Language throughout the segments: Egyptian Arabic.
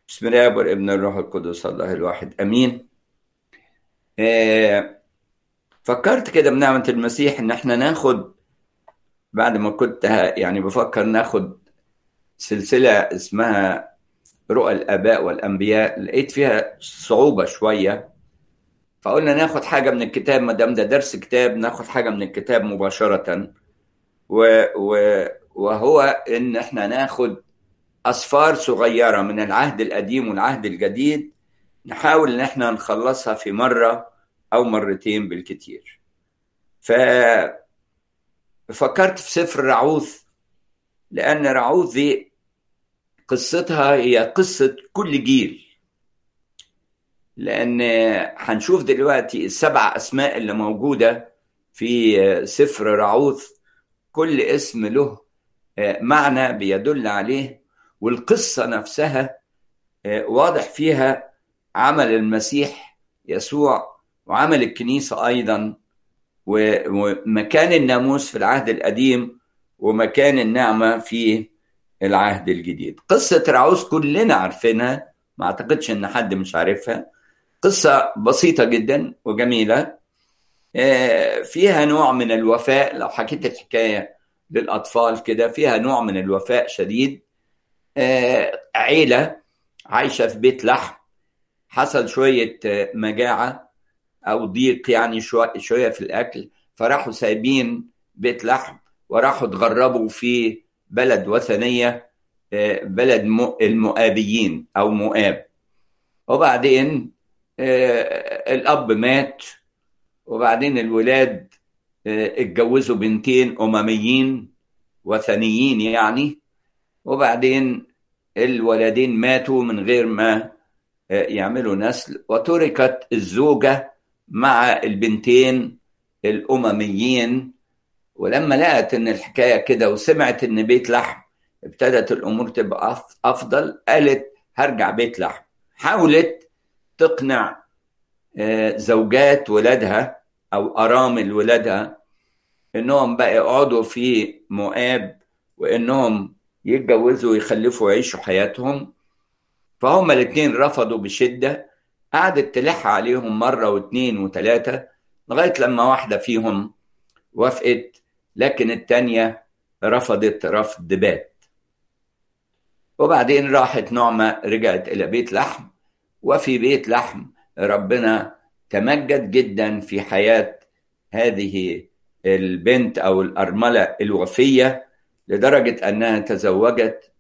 بسم الله والابن الروح القدس الله الواحد امين آه، فكرت كده بنعمة المسيح ان احنا ناخد بعد ما كنت ه- يعني بفكر ناخد سلسلة اسمها رؤى الاباء والانبياء لقيت فيها صعوبة شوية فقلنا ناخد حاجة من الكتاب ما دام ده درس كتاب ناخد حاجة من الكتاب مباشرة و و وهو ان احنا ناخد أسفار صغيرة من العهد القديم والعهد الجديد نحاول إن احنا نخلصها في مرة أو مرتين بالكتير ففكرت في سفر رعوث لأن رعوث دي قصتها هي قصة كل جيل لأن هنشوف دلوقتي السبع أسماء اللي موجودة في سفر رعوث كل اسم له معنى بيدل عليه والقصة نفسها واضح فيها عمل المسيح يسوع وعمل الكنيسة أيضا ومكان الناموس في العهد القديم ومكان النعمة في العهد الجديد قصة رعوز كلنا عارفينها ما أعتقدش إن حد مش عارفها قصة بسيطة جدا وجميلة فيها نوع من الوفاء لو حكيت الحكاية للأطفال كده فيها نوع من الوفاء شديد عيلة عايشة في بيت لحم حصل شوية مجاعة أو ضيق يعني شوية في الأكل فراحوا سايبين بيت لحم وراحوا اتغربوا في بلد وثنية بلد المؤابيين أو مؤاب وبعدين الأب مات وبعدين الولاد اتجوزوا بنتين أمميين وثنيين يعني وبعدين الولدين ماتوا من غير ما يعملوا نسل وتركت الزوجة مع البنتين الأمميين ولما لقت إن الحكاية كده وسمعت إن بيت لحم ابتدت الأمور تبقى أفضل قالت هرجع بيت لحم حاولت تقنع زوجات ولادها أو أرامل ولادها إنهم بقى يقعدوا في مؤاب وإنهم يتجوزوا ويخلفوا ويعيشوا حياتهم فهم الاثنين رفضوا بشدة قعدت تلح عليهم مرة واثنين وثلاثة لغاية لما واحدة فيهم وافقت لكن التانية رفضت رفض بات وبعدين راحت نعمة رجعت إلى بيت لحم وفي بيت لحم ربنا تمجد جدا في حياة هذه البنت أو الأرملة الوفية لدرجة أنها تزوجت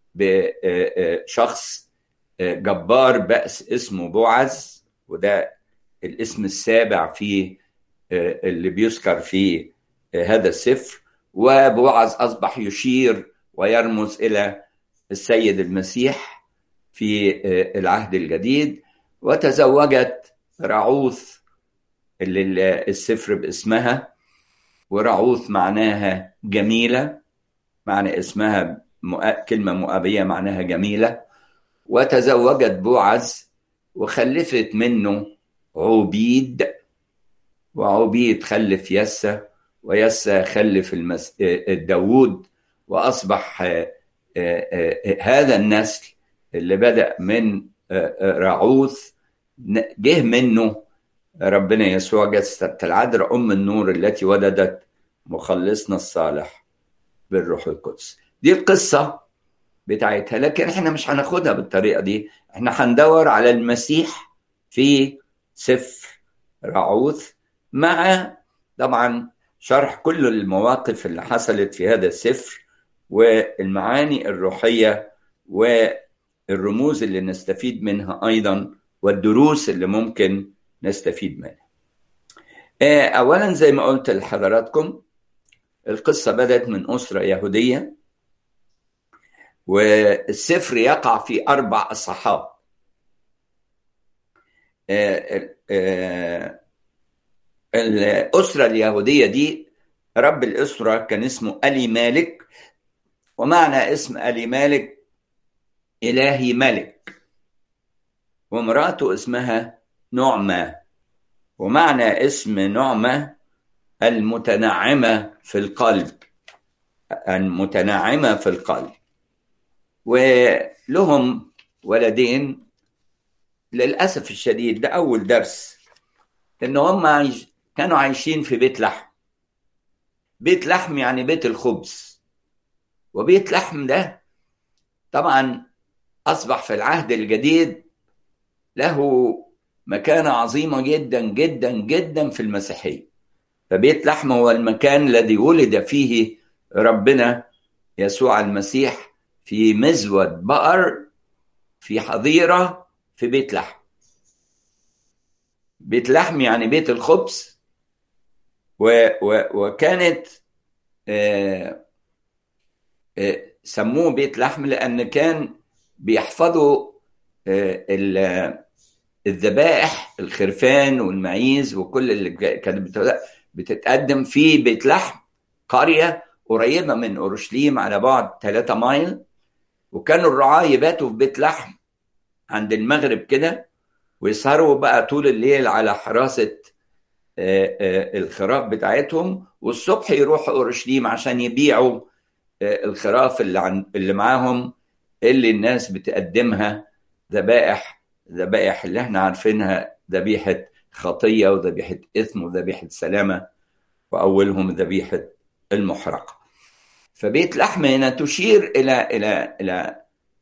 بشخص جبار بأس اسمه بوعز وده الاسم السابع في اللي بيذكر في هذا السفر وبوعز أصبح يشير ويرمز إلى السيد المسيح في العهد الجديد وتزوجت رعوث اللي السفر باسمها ورعوث معناها جميله معنى اسمها مؤ... كلمة مؤابية معناها جميلة وتزوجت بوعز وخلفت منه عبيد وعبيد خلف يسى ويسى خلف المس... داوود وأصبح هذا النسل اللي بدأ من رعوث جه منه ربنا يسوع جسد العذراء أم النور التي ولدت مخلصنا الصالح بالروح القدس دي القصة بتاعتها لكن احنا مش هناخدها بالطريقة دي احنا هندور على المسيح في سفر رعوث مع طبعا شرح كل المواقف اللي حصلت في هذا السفر والمعاني الروحية والرموز اللي نستفيد منها أيضا والدروس اللي ممكن نستفيد منها أولا زي ما قلت لحضراتكم القصة بدأت من أسرة يهودية والسفر يقع في أربع أصحاب الأسرة اليهودية دي رب الأسرة كان اسمه ألي مالك ومعنى اسم ألي مالك إلهي ملك ومراته اسمها نعمة ومعنى اسم نعمة المتنعمة في القلب المتنعمة في القلب ولهم ولدين للأسف الشديد ده أول درس إن هم عايش كانوا عايشين في بيت لحم بيت لحم يعني بيت الخبز وبيت لحم ده طبعا أصبح في العهد الجديد له مكانة عظيمة جدا جدا جدا في المسيحية فبيت لحم هو المكان الذي ولد فيه ربنا يسوع المسيح في مزود بقر في حظيرة في بيت لحم بيت لحم يعني بيت الخبز و و وكانت آه آه سموه بيت لحم لأن كان بيحفظوا آه الذبائح الخرفان والمعيز وكل اللي كانت بتتقدم في بيت لحم قرية قريبة من أورشليم على بعد 3 مايل وكانوا الرعاة يباتوا في بيت لحم عند المغرب كده ويسهروا بقى طول الليل على حراسة الخراف بتاعتهم والصبح يروحوا أورشليم عشان يبيعوا الخراف اللي, عن اللي معاهم اللي الناس بتقدمها ذبائح ذبائح اللي احنا عارفينها ذبيحة خطية وذبيحة إثم وذبيحة سلامة وأولهم ذبيحة المحرقة فبيت لحم هنا تشير إلى إلى إلى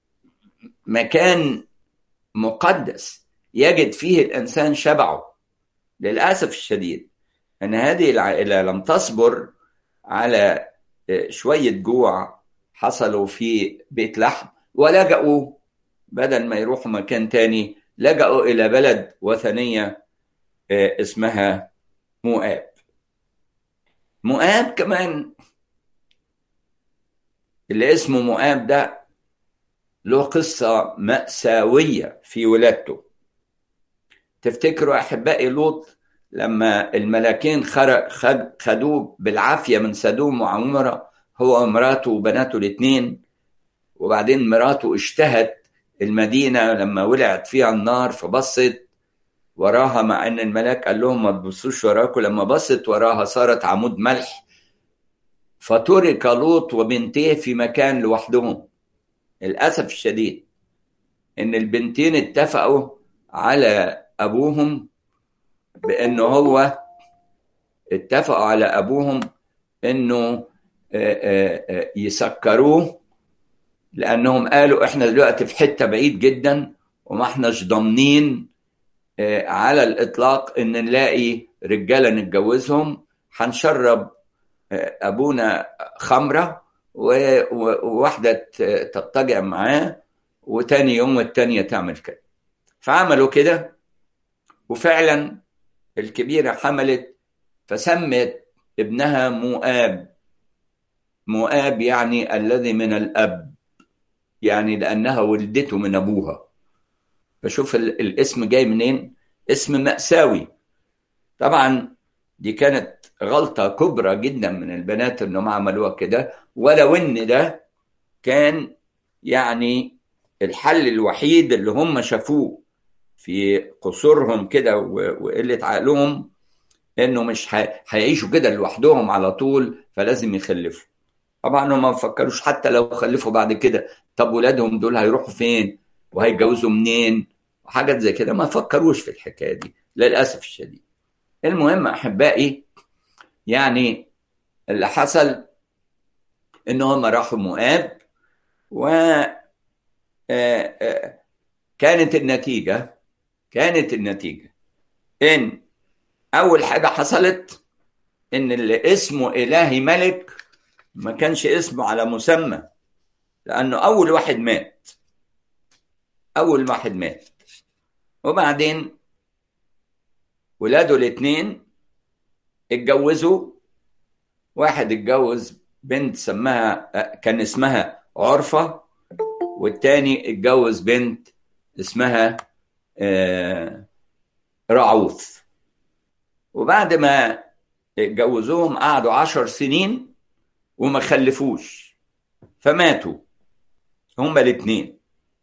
مكان مقدس يجد فيه الإنسان شبعه للأسف الشديد أن هذه العائلة لم تصبر على شوية جوع حصلوا في بيت لحم ولجأوا بدل ما يروحوا مكان تاني لجأوا إلى بلد وثنية اسمها مؤاب مؤاب كمان اللي اسمه مؤاب ده له قصة مأساوية في ولادته تفتكروا أحبائي لوط لما الملاكين خدوه بالعافية من سدوم وعمورة هو ومراته وبناته الاثنين وبعدين مراته اشتهت المدينة لما ولعت فيها النار فبصت وراها مع ان الملاك قال لهم ما تبصوش وراكم لما بصت وراها صارت عمود ملح فترك لوط وبنتيه في مكان لوحدهم للاسف الشديد ان البنتين اتفقوا على ابوهم بانه هو اتفقوا على ابوهم انه يسكروه لانهم قالوا احنا دلوقتي في حته بعيد جدا وما احناش ضامنين على الاطلاق ان نلاقي رجاله نتجوزهم هنشرب ابونا خمره وواحده تضطجع معاه وتاني يوم والتانيه تعمل كده فعملوا كده وفعلا الكبيره حملت فسمت ابنها مؤاب مؤاب يعني الذي من الاب يعني لانها ولدته من ابوها فشوف الاسم جاي منين اسم مأساوي طبعا دي كانت غلطة كبرى جدا من البنات انهم عملوها كده ولو ان ده كان يعني الحل الوحيد اللي هم شافوه في قصورهم كده وقلة عقلهم انه مش هيعيشوا كده لوحدهم على طول فلازم يخلفوا طبعا هم ما فكروش حتى لو خلفوا بعد كده طب ولادهم دول هيروحوا فين وهيتجوزوا منين وحاجات زي كده ما فكروش في الحكايه دي للاسف الشديد المهم احبائي يعني اللي حصل ان هم راحوا مؤاب و كانت النتيجه كانت النتيجه ان اول حاجه حصلت ان اللي اسمه الهي ملك ما كانش اسمه على مسمى لانه اول واحد مات اول واحد مات وبعدين ولاده الاثنين اتجوزوا واحد اتجوز بنت سماها كان اسمها عرفة والتاني اتجوز بنت اسمها رعوث وبعد ما اتجوزوهم قعدوا عشر سنين وما خلفوش فماتوا هما الاثنين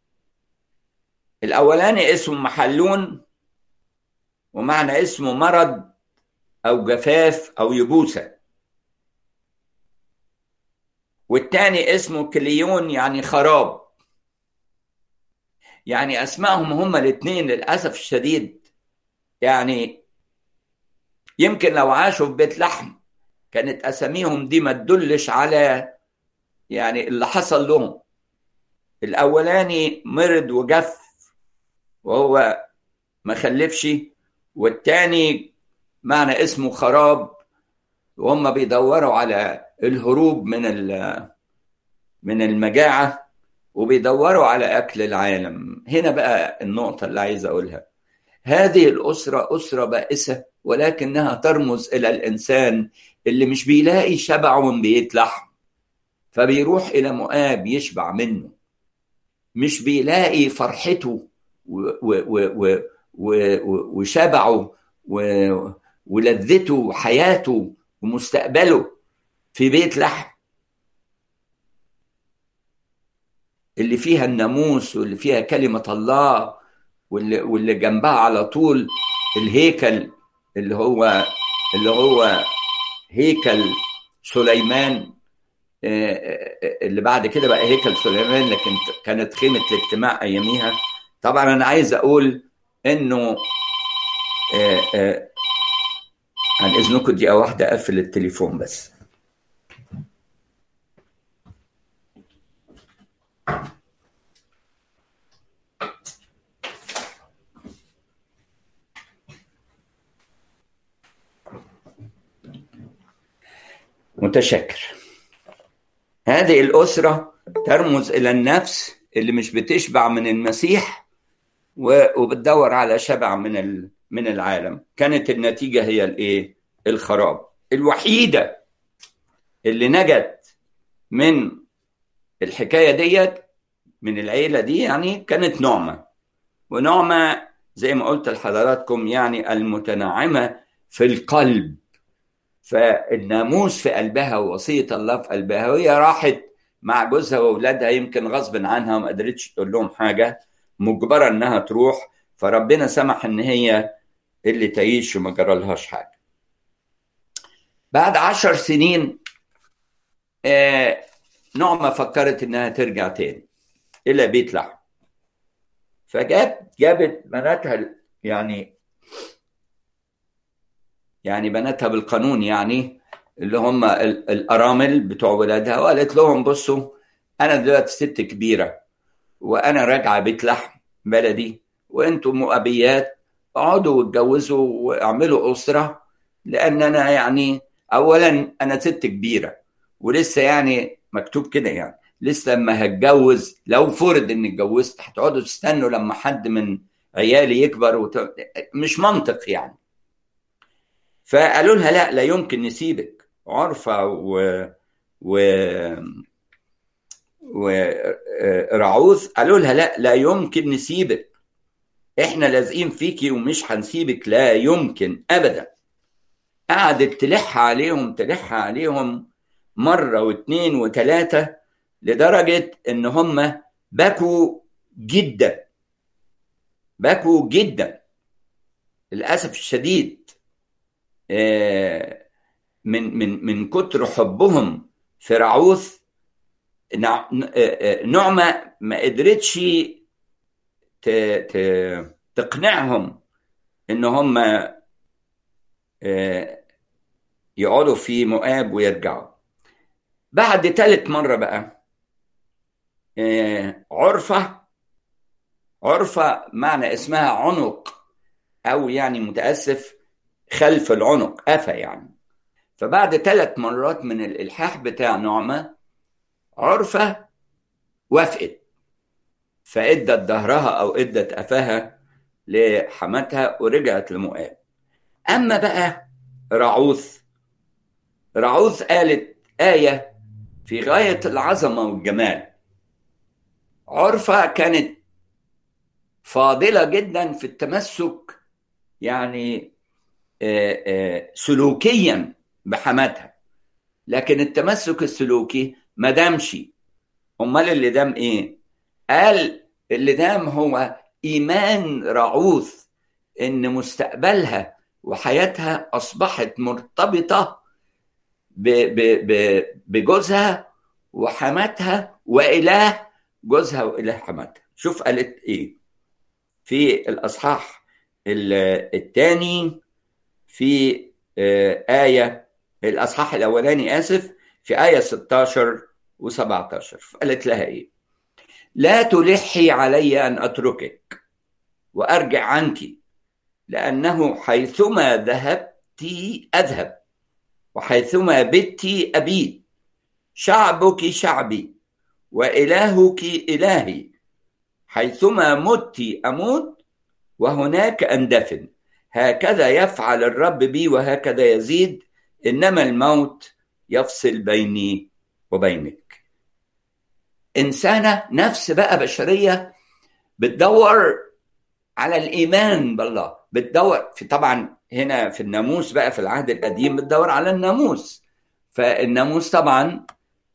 الاولاني اسمه محلون ومعنى اسمه مرض او جفاف او يبوسه والتاني اسمه كليون يعني خراب يعني اسمائهم هما الاثنين للاسف الشديد يعني يمكن لو عاشوا في بيت لحم كانت اساميهم دي ما تدلش على يعني اللي حصل لهم الاولاني مرض وجف وهو ما خلفش والتاني معنى اسمه خراب وهم بيدوروا على الهروب من من المجاعه وبيدوروا على اكل العالم هنا بقى النقطه اللي عايز اقولها هذه الاسره اسره بائسه ولكنها ترمز الى الانسان اللي مش بيلاقي شبعه من بيت لحم فبيروح الى مؤاب يشبع منه مش بيلاقي فرحته وشبعه ولذته وحياته ومستقبله في بيت لحم اللي فيها الناموس واللي فيها كلمة الله واللي, واللي جنبها على طول الهيكل اللي هو اللي هو هيكل سليمان اللي بعد كده بقى هيكل سليمان لكن كانت خيمة الاجتماع أياميها طبعا أنا عايز أقول إنه عن إذنكم دقيقة واحدة أقفل التليفون بس متشكر هذه الأسرة ترمز إلى النفس اللي مش بتشبع من المسيح وبتدور على شبع من من العالم كانت النتيجة هي الإيه؟ الخراب الوحيدة اللي نجت من الحكاية ديت من العيلة دي يعني كانت نعمة ونعمة زي ما قلت لحضراتكم يعني المتنعمة في القلب فالناموس في قلبها ووصية الله في قلبها وهي راحت مع جوزها واولادها يمكن غصب عنها وما قدرتش تقول لهم حاجة مجبرة انها تروح فربنا سمح ان هي اللي تعيش وما جرالهاش حاجة بعد عشر سنين آه نعمة فكرت انها ترجع تاني الى بيت لحم فجاب جابت بناتها يعني يعني بناتها بالقانون يعني اللي هم الارامل بتوع ولادها وقالت لهم بصوا انا دلوقتي ست كبيره وانا راجعه بيت لحم بلدي وانتم مؤبيات اقعدوا واتجوزوا واعملوا اسره لان انا يعني اولا انا ست كبيره ولسه يعني مكتوب كده يعني لسه لما هتجوز لو فرض اني اتجوزت هتقعدوا تستنوا لما حد من عيالي يكبر وت... مش منطق يعني فقالوا لها لا لا يمكن نسيبك عرفة و و ورعوث قالوا لها لا لا يمكن نسيبك احنا لازقين فيكي ومش هنسيبك لا يمكن ابدا قعدت تلح عليهم تلح عليهم مرة واثنين وثلاثة لدرجة ان هم بكوا جدا بكوا جدا للأسف الشديد من من من كتر حبهم في رعوث نعمة ما قدرتش تقنعهم ان هم يقعدوا في مؤاب ويرجعوا بعد ثالث مرة بقى عرفة عرفة معنى اسمها عنق أو يعني متأسف خلف العنق قفا يعني فبعد ثلاث مرات من الإلحاح بتاع نعمة عرفة وافقت فادت ظهرها أو ادت قفاها لحماتها ورجعت لمؤاب أما بقى رعوث رعوث قالت آية في غاية العظمة والجمال عرفة كانت فاضلة جدا في التمسك يعني سلوكيا بحماتها لكن التمسك السلوكي ما دامش امال اللي دام ايه قال اللي دام هو ايمان رعوث ان مستقبلها وحياتها اصبحت مرتبطه بجوزها وحماتها واله جوزها واله حماتها شوف قالت ايه في الاصحاح الثاني في آية الأصحاح الأولاني آسف في آية 16 و17 قالت لها إيه لا تلحي علي أن أتركك وأرجع عنك لأنه حيثما ذهبت أذهب وحيثما بت أبيت شعبك شعبي وإلهك إلهي حيثما مت أموت وهناك أندفن هكذا يفعل الرب بي وهكذا يزيد إنما الموت يفصل بيني وبينك إنسانة نفس بقى بشرية بتدور على الإيمان بالله بتدور في طبعا هنا في الناموس بقى في العهد القديم بتدور على الناموس فالناموس طبعا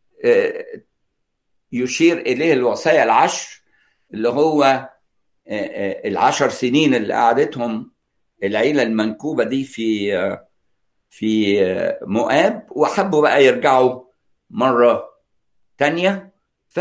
يشير إليه الوصايا العشر اللي هو العشر سنين اللي قعدتهم العيله المنكوبه دي في في مؤاب وحبوا بقى يرجعوا مره تانية ف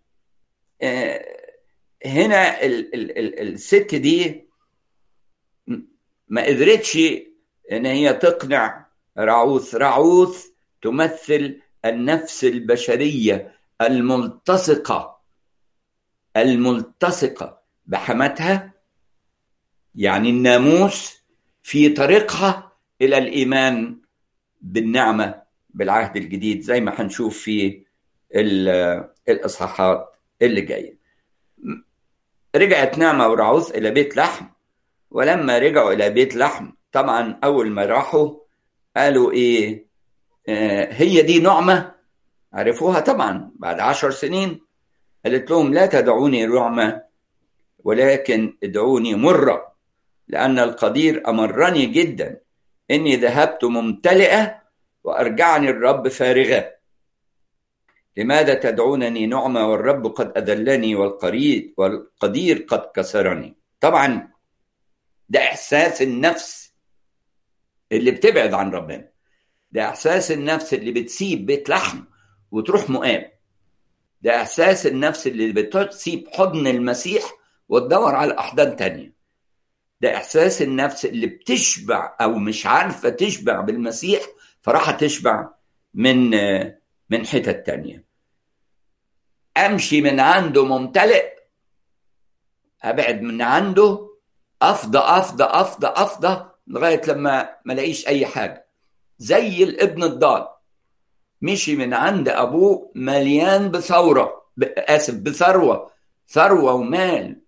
هنا ال ال ال الست دي ما قدرتش ان هي تقنع رعوث رعوث تمثل النفس البشريه الملتصقه الملتصقه بحماتها يعني الناموس في طريقها الى الايمان بالنعمه بالعهد الجديد زي ما هنشوف في الاصحاحات اللي جايه رجعت نعمه ورعوث الى بيت لحم ولما رجعوا الى بيت لحم طبعا اول ما راحوا قالوا ايه آه هي دي نعمه عرفوها طبعا بعد عشر سنين قالت لهم لا تدعوني نعمه ولكن ادعوني مره لأن القدير أمرني جدا إني ذهبت ممتلئة وأرجعني الرب فارغة لماذا تدعونني نعمة والرب قد أذلني والقريب والقدير قد كسرني طبعا ده إحساس النفس اللي بتبعد عن ربنا ده إحساس النفس اللي بتسيب بيت لحم وتروح مؤاب ده إحساس النفس اللي بتسيب حضن المسيح وتدور على أحضان تانية ده احساس النفس اللي بتشبع او مش عارفه تشبع بالمسيح فراح تشبع من من حتت تانية امشي من عنده ممتلئ ابعد من عنده افضى افضى افضى افضى لغايه لما ما الاقيش اي حاجه زي الابن الضال مشي من عند ابوه مليان بثوره اسف بثروه ثروه ومال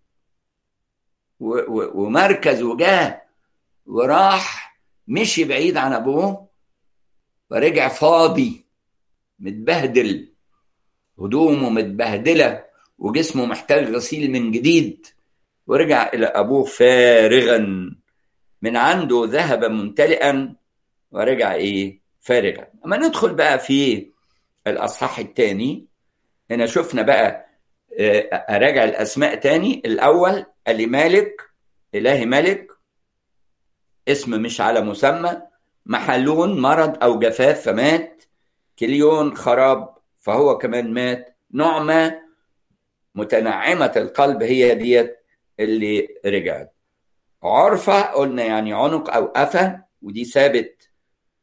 ومركز وجاه وراح مشي بعيد عن ابوه ورجع فاضي متبهدل هدومه متبهدله وجسمه محتاج غسيل من جديد ورجع الى ابوه فارغا من عنده ذهب ممتلئا ورجع ايه فارغا اما ندخل بقى في الاصحاح الثاني هنا شفنا بقى اراجع الاسماء تاني الاول اللي مالك إلهي ملك اسم مش على مسمى محلون مرض أو جفاف فمات كليون خراب فهو كمان مات نعمة متنعمة القلب هي ديت اللي رجعت عرفة قلنا يعني عنق أو قفا ودي سابت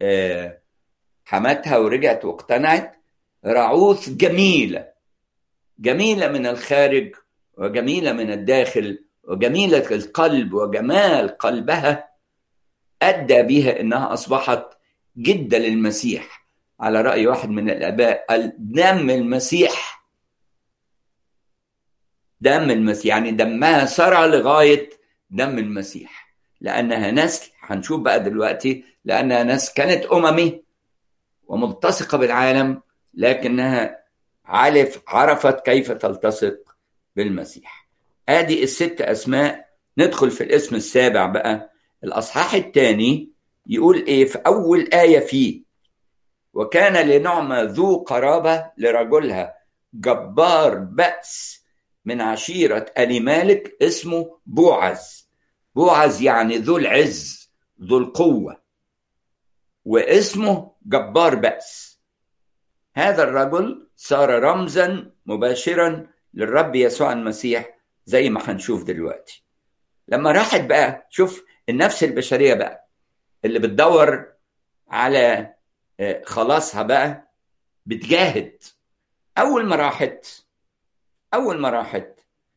حماتها ورجعت واقتنعت رعوث جميلة جميلة من الخارج وجميلة من الداخل وجميلة القلب وجمال قلبها أدى بها إنها أصبحت جدة للمسيح على رأي واحد من الآباء قال دم المسيح دم المسيح يعني دمها سرى لغاية دم المسيح لأنها نسل هنشوف بقى دلوقتي لأنها نسل كانت أممي وملتصقة بالعالم لكنها عرف عرفت كيف تلتصق بالمسيح ادي الست اسماء ندخل في الاسم السابع بقى الاصحاح الثاني يقول ايه في اول ايه فيه وكان لنعمه ذو قرابه لرجلها جبار بأس من عشيرة ألي مالك اسمه بوعز بوعز يعني ذو العز ذو القوة واسمه جبار بأس هذا الرجل صار رمزا مباشرا للرب يسوع المسيح زي ما هنشوف دلوقتي لما راحت بقى شوف النفس البشريه بقى اللي بتدور على خلاصها بقى بتجاهد اول ما راحت اول ما راحت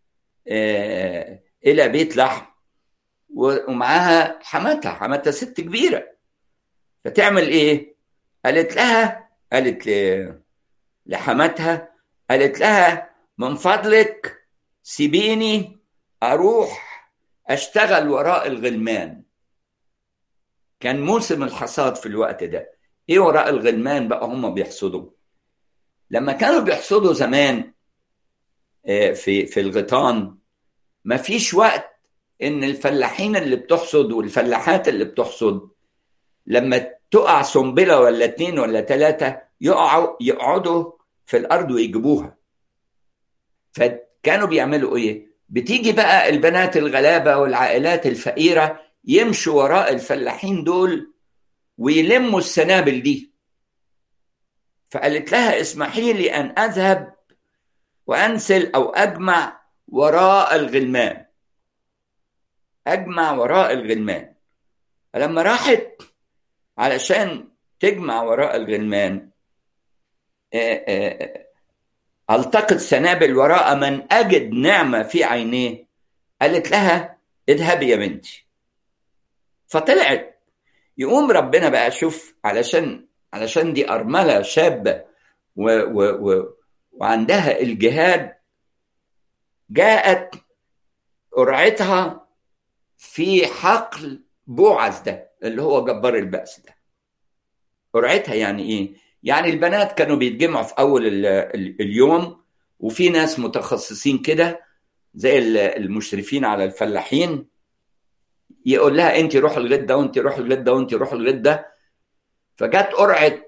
الى بيت لحم ومعاها حماتها حماتها ست كبيره فتعمل ايه قالت لها قالت لحماتها قالت لها من فضلك سيبيني اروح اشتغل وراء الغلمان كان موسم الحصاد في الوقت ده ايه وراء الغلمان بقى هم بيحصدوا لما كانوا بيحصدوا زمان في في الغيطان ما فيش وقت ان الفلاحين اللي بتحصد والفلاحات اللي بتحصد لما تقع سنبله ولا اتنين ولا تلاته يقعوا يقعدوا في الارض ويجيبوها فكانوا بيعملوا ايه بتيجي بقى البنات الغلابه والعائلات الفقيره يمشوا وراء الفلاحين دول ويلموا السنابل دي فقالت لها اسمحي لي ان اذهب وانسل او اجمع وراء الغلمان اجمع وراء الغلمان فلما راحت علشان تجمع وراء الغلمان التقط سنابل وراء من اجد نعمه في عينيه قالت لها اذهبي يا بنتي فطلعت يقوم ربنا بقى شوف علشان علشان دي ارمله شابه و و و وعندها الجهاد جاءت قرعتها في حقل بوعز ده اللي هو جبار البأس ده قرعتها يعني ايه يعني البنات كانوا بيتجمعوا في اول ال ال اليوم وفي ناس متخصصين كده زي المشرفين على الفلاحين يقول لها انت روح الغد ده وانت روح الغد ده وانت روح الغد ده فجت قرعه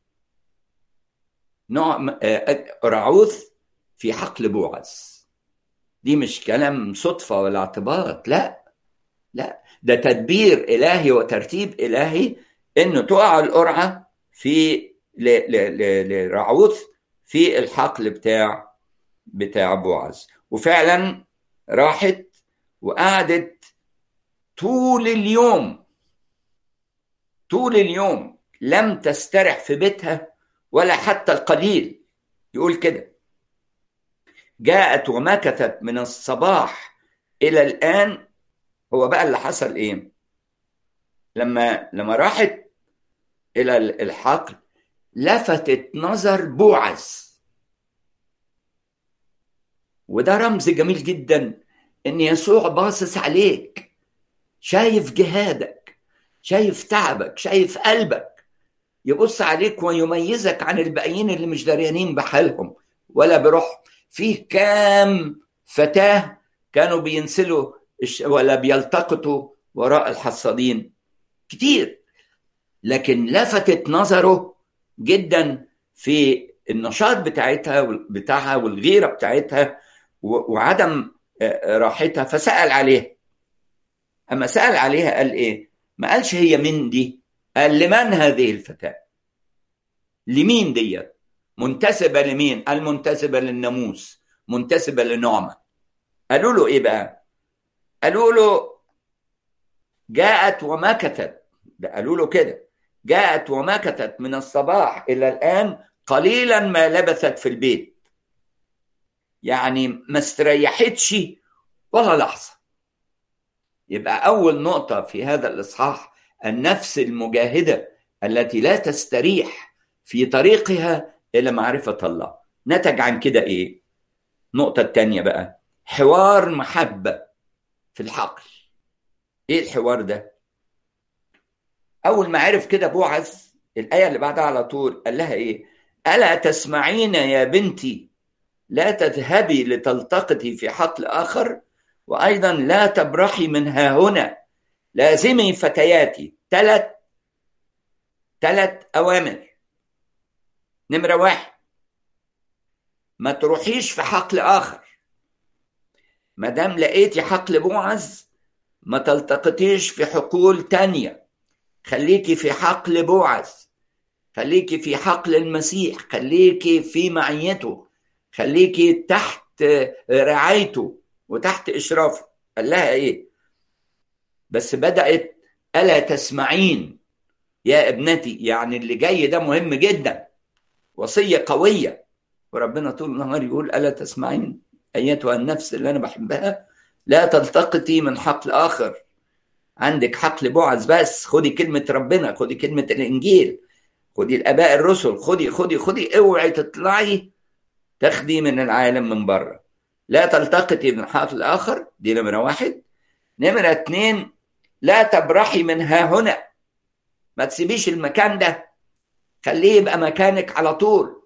نوع رعوث في حقل بوعز دي مش كلام صدفة ولا اعتباط لا لا ده تدبير إلهي وترتيب إلهي إنه تقع القرعة في لرعوث في الحقل بتاع بتاع بوعز وفعلا راحت وقعدت طول اليوم طول اليوم لم تسترح في بيتها ولا حتى القليل يقول كده جاءت ومكثت من الصباح الى الان هو بقى اللي حصل ايه لما لما راحت الى الحقل لفتت نظر بوعز وده رمز جميل جدا ان يسوع باصص عليك شايف جهادك شايف تعبك شايف قلبك يبص عليك ويميزك عن الباقيين اللي مش داريانين بحالهم ولا بروح فيه كام فتاه كانوا بينسلوا ولا بيلتقطوا وراء الحصادين كتير لكن لفتت نظره جدا في النشاط بتاعتها بتاعها والغيره بتاعتها وعدم راحتها فسال عليها اما سال عليها قال ايه ما قالش هي من دي قال لمن هذه الفتاه لمين ديت منتسبه لمين قال منتسبه للناموس منتسبه لنعمه قالوا له ايه بقى قالوا له جاءت ومكثت ده قالوا له كده جاءت ومكثت من الصباح الى الان قليلا ما لبثت في البيت يعني ما استريحتش ولا لحظه يبقى اول نقطه في هذا الاصحاح النفس المجاهده التي لا تستريح في طريقها الى معرفه الله نتج عن كده ايه النقطه الثانيه بقى حوار محبه في الحقل ايه الحوار ده اول ما عرف كده بوعز الايه اللي بعدها على طول قال لها ايه الا تسمعين يا بنتي لا تذهبي لتلتقطي في حقل اخر وايضا لا تبرحي من ها هنا لازمي فتياتي ثلاث ثلاث اوامر نمره واحد ما تروحيش في حقل اخر ما دام لقيتي حقل بوعز ما تلتقطيش في حقول تانية خليكي في حقل بوعز خليكي في حقل المسيح خليكي في معيته خليكي تحت رعايته وتحت اشرافه قال لها ايه بس بدات الا تسمعين يا ابنتي يعني اللي جاي ده مهم جدا وصيه قويه وربنا طول النهار يقول الا تسمعين ايتها النفس اللي انا بحبها لا تلتقطي من حقل اخر عندك حقل بعث بس خدي كلمه ربنا خدي كلمه الانجيل خدي الاباء الرسل خدي خدي خدي اوعي تطلعي تاخدي من العالم من بره لا تلتقطي من حقل اخر دي نمره واحد نمره اتنين لا تبرحي من ها هنا ما تسيبيش المكان ده خليه يبقى مكانك على طول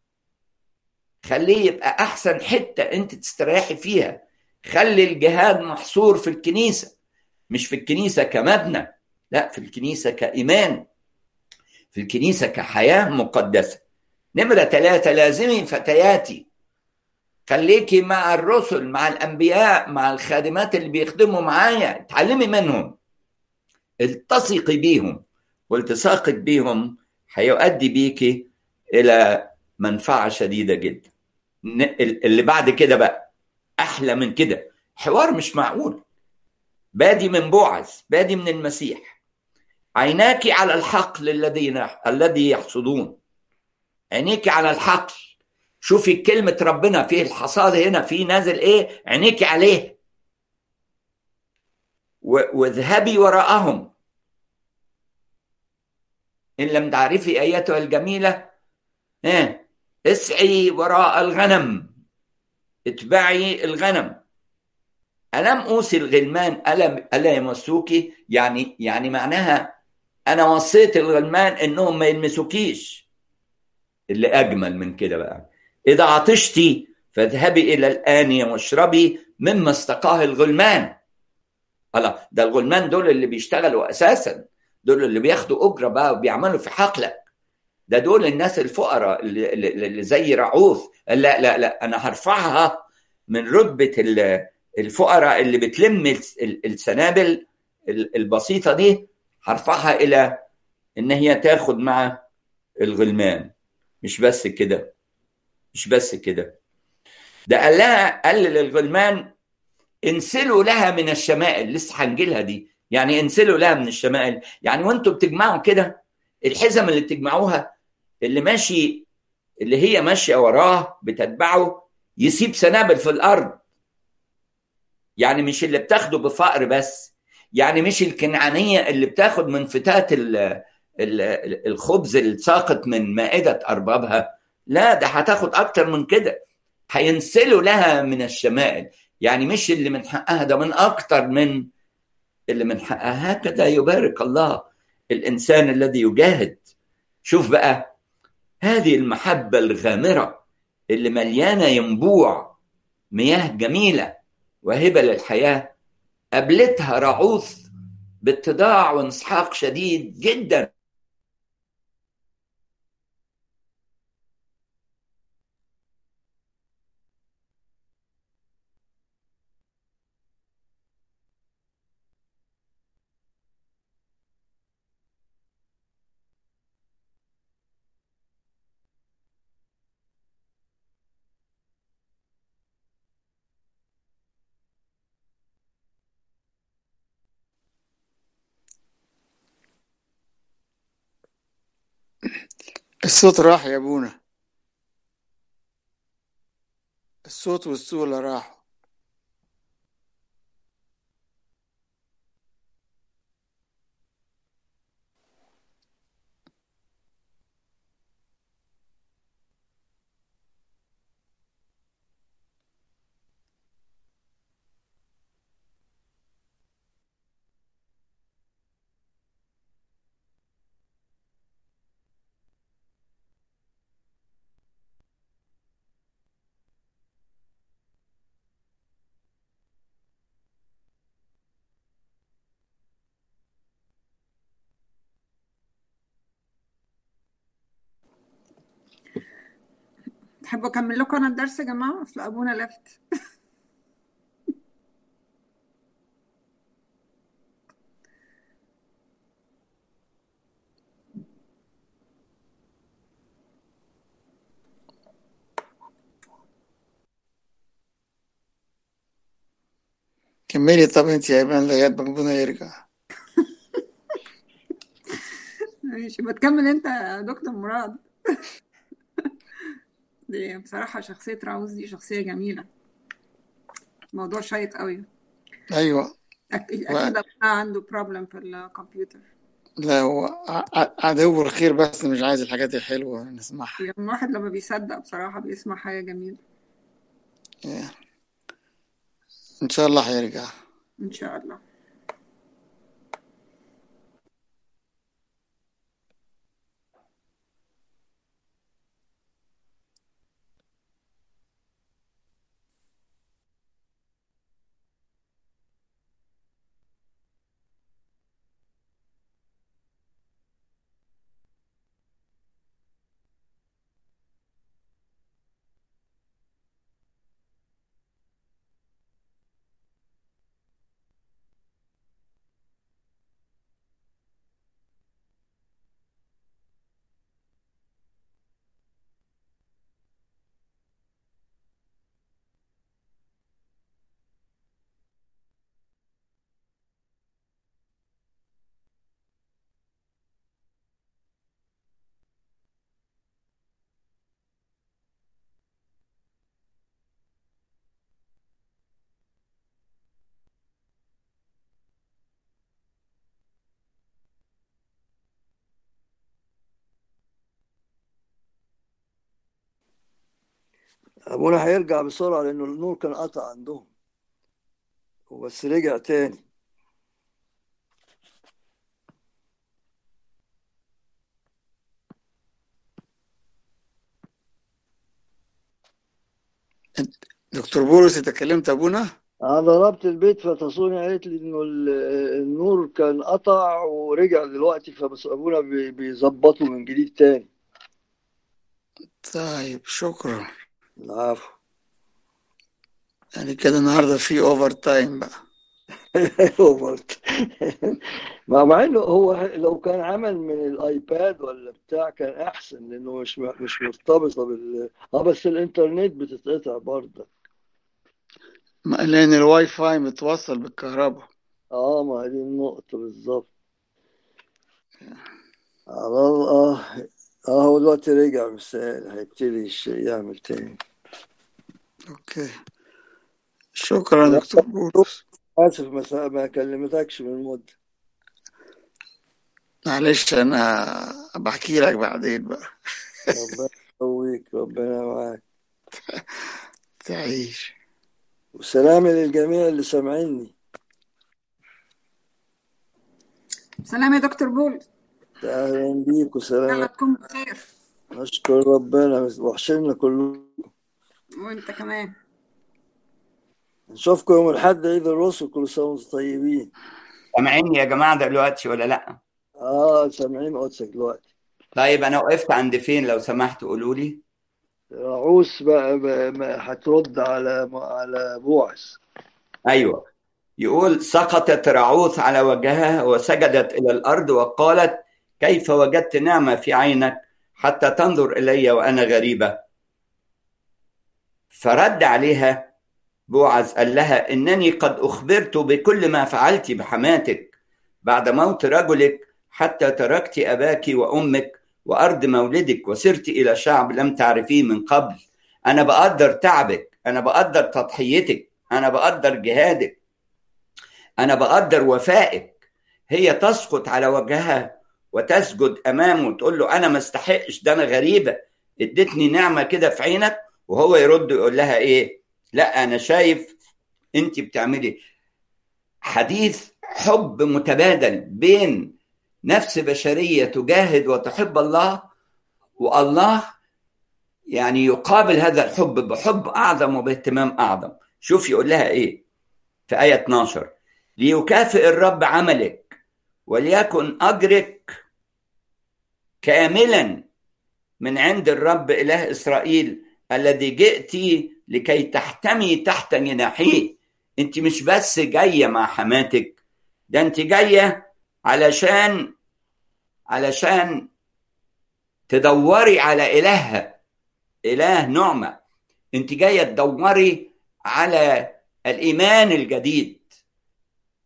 خليه يبقى احسن حته انت تستريحي فيها خلي الجهاد محصور في الكنيسه مش في الكنيسه كمبنى لا في الكنيسه كايمان في الكنيسه كحياه مقدسه نمره ثلاثه لازمي فتياتي خليكي مع الرسل مع الانبياء مع الخادمات اللي بيخدموا معايا اتعلمي منهم التصقي بيهم والتصاقك بيهم هيؤدي بيكي الى منفعه شديده جدا اللي بعد كده بقى احلى من كده حوار مش معقول بادي من بوعز بادي من المسيح عيناك على الحقل الذي الذي يحصدون عينيك على الحقل شوفي كلمة ربنا فيه الحصاد هنا فيه نازل ايه عينيك عليه واذهبي وراءهم إن لم تعرفي أيتها الجميلة إيه اسعي وراء الغنم اتبعي الغنم ألم أوصي الغلمان ألم ألا يمسوكي يعني يعني معناها أنا وصيت الغلمان إنهم ما يلمسوكيش اللي أجمل من كده بقى إذا عطشتي فاذهبي إلى الآنية واشربي مما استقاه الغلمان الله ده الغلمان دول اللي بيشتغلوا أساساً دول اللي بياخدوا اجره بقى وبيعملوا في حقلك ده دول الناس الفقراء اللي, اللي زي رعوف لا لا لا انا هرفعها من رتبه الفقراء اللي بتلم السنابل البسيطه دي هرفعها الى ان هي تاخد مع الغلمان مش بس كده مش بس كده ده قال لها قال للغلمان انسلوا لها من الشمائل لسه هنجيلها دي يعني انسلوا لها من الشمائل يعني وانتوا بتجمعوا كده الحزم اللي بتجمعوها اللي ماشي اللي هي ماشيه وراه بتتبعه يسيب سنابل في الارض يعني مش اللي بتاخده بفقر بس يعني مش الكنعانيه اللي بتاخد من فتات الخبز الساقط من مائده اربابها لا ده هتاخد اكتر من كده هينسلوا لها من الشمائل يعني مش اللي من حقها ده من اكتر من اللي من حقها هكذا يبارك الله الانسان الذي يجاهد شوف بقى هذه المحبه الغامره اللي مليانه ينبوع مياه جميله وهبه للحياه قابلتها رعوث باتضاع وانسحاق شديد جدا الصوت راح يا ابونا الصوت والصولة راحوا تحبوا اكمل لكم انا الدرس يا جماعه اصل ابونا لفت كملي طب انت يا ايمان لغايه ما ابونا يرجع ماشي بتكمل انت يا دكتور مراد دي بصراحة شخصية راوز دي شخصية جميلة موضوع شيق قوي ايوه أك- أكيد أبونا عنده بروبلم في الكمبيوتر لا هو ع- ع- عدو الخير بس مش عايز الحاجات الحلوه نسمعها يعني الواحد لما بيصدق بصراحة بيسمع حاجة جميلة ان شاء الله هيرجع إن شاء الله ابونا هيرجع بسرعه لانه النور كان قطع عندهم بس رجع تاني دكتور بولس انت كلمت ابونا انا ضربت البيت فتصوني قالت لي انه ال- النور كان قطع ورجع دلوقتي فبس ابونا بي- بيظبطه من جديد تاني طيب شكرا العفو يعني كده النهارده في اوفر تايم بقى اوفرت مع مع انه هو لو كان عمل من الايباد ولا بتاع كان احسن لانه مش مش مرتبطه بال اه بس الانترنت بتتقطع برضه ما- لان الواي فاي متوصل بالكهرباء اه ما هي دي النقطة بالظبط على الله اه اه هو دلوقتي رجع مثال هيبتدي يش- يعمل تاني اوكي شكرا دكتور بولس آسف ما س- ما كلمتكش من مدة معلش انا بحكي لك بعدين بقى ربنا يقويك ربنا معاك تعيش وسلامي للجميع اللي سامعيني سلام يا دكتور بولس أهلا بيك يلا وسلام تكون بخير نشكر ربنا وحشنا كلكم وانت كمان نشوفكم يوم الأحد عيد الرسل كل سنة وانتم طيبين سامعيني يا جماعة دلوقتي ولا لأ؟ اه سامعين قدسك دلوقتي طيب أنا وقفت عند فين لو سمحتوا قولوا لي رعوس بقى, بقى ما هترد على على بوعز أيوه يقول سقطت رعوث على وجهها وسجدت إلى الأرض وقالت كيف وجدت نعمة في عينك حتى تنظر إلي وأنا غريبة فرد عليها بوعز قال لها إنني قد أخبرت بكل ما فعلت بحماتك بعد موت رجلك حتى تركت أباك وأمك وأرض مولدك وسرت إلى شعب لم تعرفيه من قبل أنا بقدر تعبك أنا بقدر تضحيتك أنا بقدر جهادك أنا بقدر وفائك هي تسقط على وجهها وتسجد أمامه وتقول له أنا ما استحقش ده أنا غريبة اديتني نعمة كده في عينك وهو يرد يقول لها إيه لا أنا شايف أنت بتعملي حديث حب متبادل بين نفس بشرية تجاهد وتحب الله والله يعني يقابل هذا الحب بحب أعظم وباهتمام أعظم شوف يقول لها إيه في آية 12 ليكافئ الرب عملك وليكن أجرك كاملا من عند الرب إله إسرائيل الذي جئت لكي تحتمي تحت جناحيه انت مش بس جاية مع حماتك ده انت جاية علشان علشان تدوري على إلهها إله نعمة انت جاية تدوري على الإيمان الجديد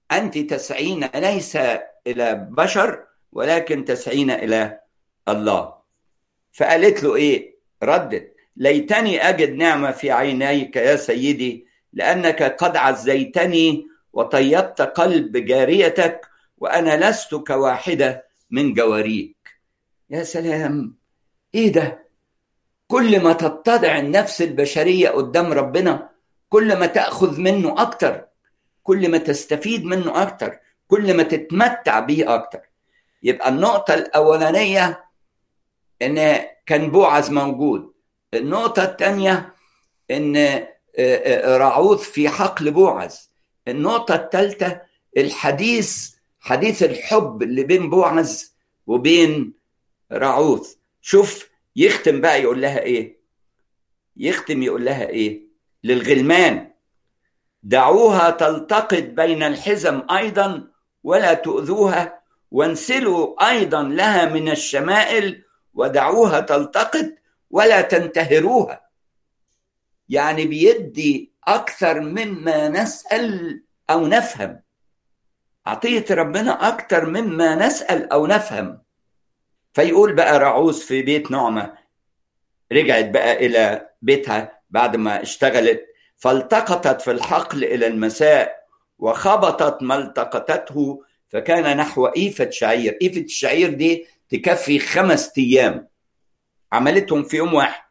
أنت تسعين ليس إلى بشر ولكن تسعين إلى الله فقالت له إيه ردت ليتني أجد نعمة في عينيك يا سيدي لأنك قد عزيتني وطيبت قلب جاريتك وأنا لست كواحدة من جواريك يا سلام إيه ده كل ما تتضع النفس البشرية قدام ربنا كل ما تأخذ منه أكتر كل ما تستفيد منه أكتر كل ما تتمتع به أكتر يبقى النقطة الأولانية إن كان بوعز موجود النقطة الثانية إن رعوث في حقل بوعز النقطة الثالثة الحديث حديث الحب اللي بين بوعز وبين رعوث شوف يختم بقى يقول لها ايه يختم يقول لها ايه للغلمان دعوها تلتقط بين الحزم ايضا ولا تؤذوها وانسلوا ايضا لها من الشمائل ودعوها تلتقط ولا تنتهروها يعني بيدي اكثر مما نسال او نفهم عطيه ربنا اكثر مما نسال او نفهم فيقول بقى رعوز في بيت نعمة رجعت بقى إلى بيتها بعد ما اشتغلت فالتقطت في الحقل إلى المساء وخبطت ما التقطته فكان نحو إيفة شعير إيفة الشعير دي تكفي خمس أيام عملتهم في يوم واحد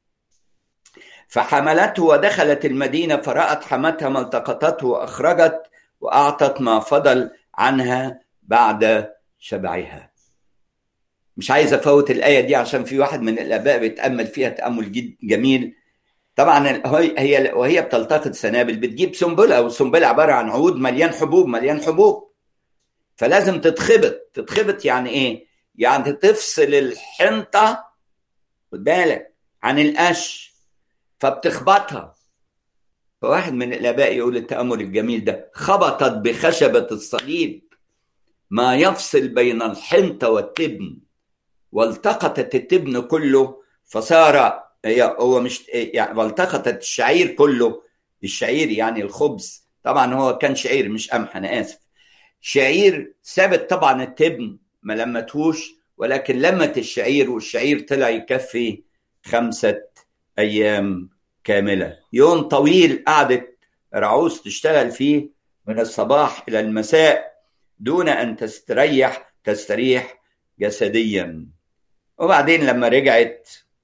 فحملته ودخلت المدينة فرأت حمتها ما التقطته وأخرجت وأعطت ما فضل عنها بعد شبعها مش عايز افوت الايه دي عشان في واحد من الاباء بيتامل فيها تامل جد جميل طبعا هي وهي بتلتقط سنابل بتجيب سنبله والسنبله عباره عن عود مليان حبوب مليان حبوب فلازم تتخبط تتخبط يعني ايه يعني تفصل الحنطه خد بالك عن القش فبتخبطها فواحد من الاباء يقول التامل الجميل ده خبطت بخشبه الصليب ما يفصل بين الحنطه والتبن والتقطت التبن كله فصار هو مش يعني والتقطت الشعير كله الشعير يعني الخبز طبعا هو كان شعير مش قمح انا اسف شعير سابت طبعا التبن ما لمتهوش ولكن لمت الشعير والشعير طلع يكفي خمسة أيام كاملة يوم طويل قعدت رعوز تشتغل فيه من الصباح إلى المساء دون أن تستريح تستريح جسديا وبعدين لما رجعت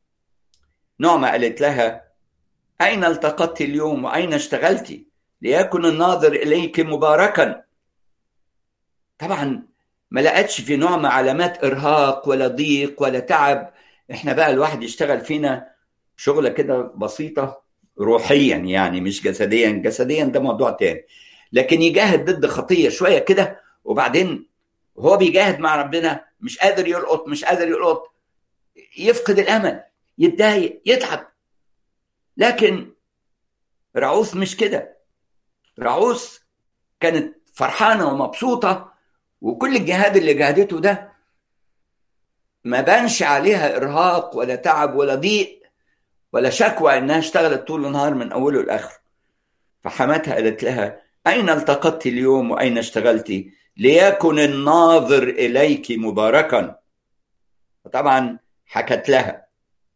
نعمة قالت لها أين التقطت اليوم وأين اشتغلت ليكن الناظر إليك مباركا طبعا ما لقتش في نعمة علامات إرهاق ولا ضيق ولا تعب إحنا بقى الواحد يشتغل فينا شغلة كده بسيطة روحيا يعني مش جسديا جسديا ده موضوع تاني لكن يجاهد ضد خطية شوية كده وبعدين هو بيجاهد مع ربنا مش قادر يلقط مش قادر يلقط يفقد الامل يتضايق يتعب لكن رعوث مش كده رعوث كانت فرحانه ومبسوطه وكل الجهاد اللي جهدته ده ما بانش عليها ارهاق ولا تعب ولا ضيق ولا شكوى انها اشتغلت طول النهار من اوله لاخره فحماتها قالت لها اين التقطت اليوم واين اشتغلت ليكن الناظر اليك مباركا طبعا حكت لها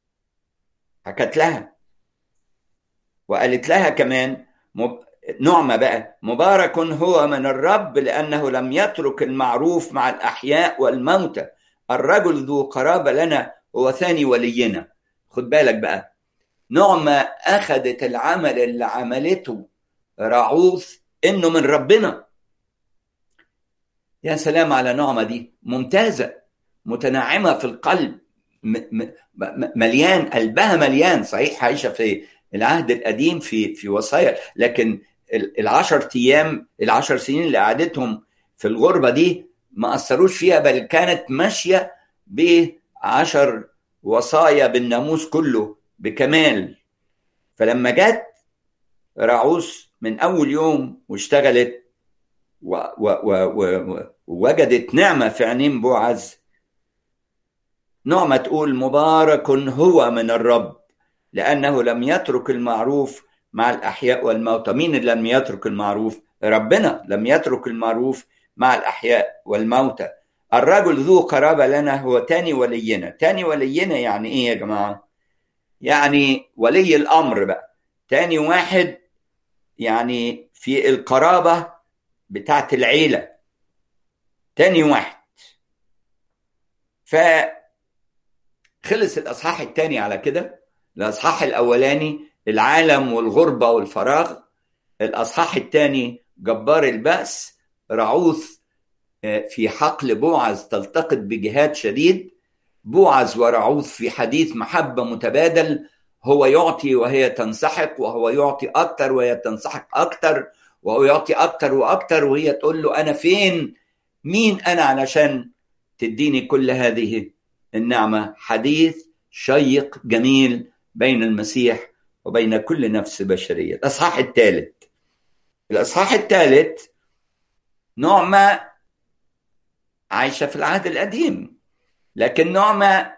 حكت لها وقالت لها كمان مب... نعمة بقى مبارك هو من الرب لأنه لم يترك المعروف مع الأحياء والموتى الرجل ذو قرابة لنا هو ثاني ولينا خد بالك بقى نعمة أخذت العمل اللي عملته رعوث إنه من ربنا يا سلام على نعمة دي ممتازة متنعمة في القلب مليان قلبها مليان صحيح عايشة في العهد القديم في في وصايا لكن العشر ايام العشر سنين اللي قعدتهم في الغربة دي ما أثروش فيها بل كانت ماشية بعشر وصايا بالناموس كله بكمال فلما جت رعوس من أول يوم واشتغلت ووجدت نعمة في عينين بوعز نعمة تقول مبارك هو من الرب لأنه لم يترك المعروف مع الأحياء والموتى مين اللي لم يترك المعروف ربنا لم يترك المعروف مع الأحياء والموتى الرجل ذو قرابة لنا هو تاني ولينا تاني ولينا يعني إيه يا جماعة يعني ولي الأمر بقى تاني واحد يعني في القرابة بتاعت العيلة تاني واحد فخلص الأصحاح التاني على كده الأصحاح الأولاني العالم والغربة والفراغ الأصحاح الثاني جبار البأس رعوث في حقل بوعز تلتقط بجهاد شديد بوعز ورعوث في حديث محبة متبادل هو يعطي وهي تنسحق وهو يعطي أكتر وهي تنسحق أكتر وهو يعطي أكتر وأكتر وهي تقول له أنا فين مين أنا علشان تديني كل هذه النعمة حديث شيق جميل بين المسيح وبين كل نفس بشرية الأصحاح الثالث الأصحاح الثالث نعمة عايشة في العهد القديم لكن نعمة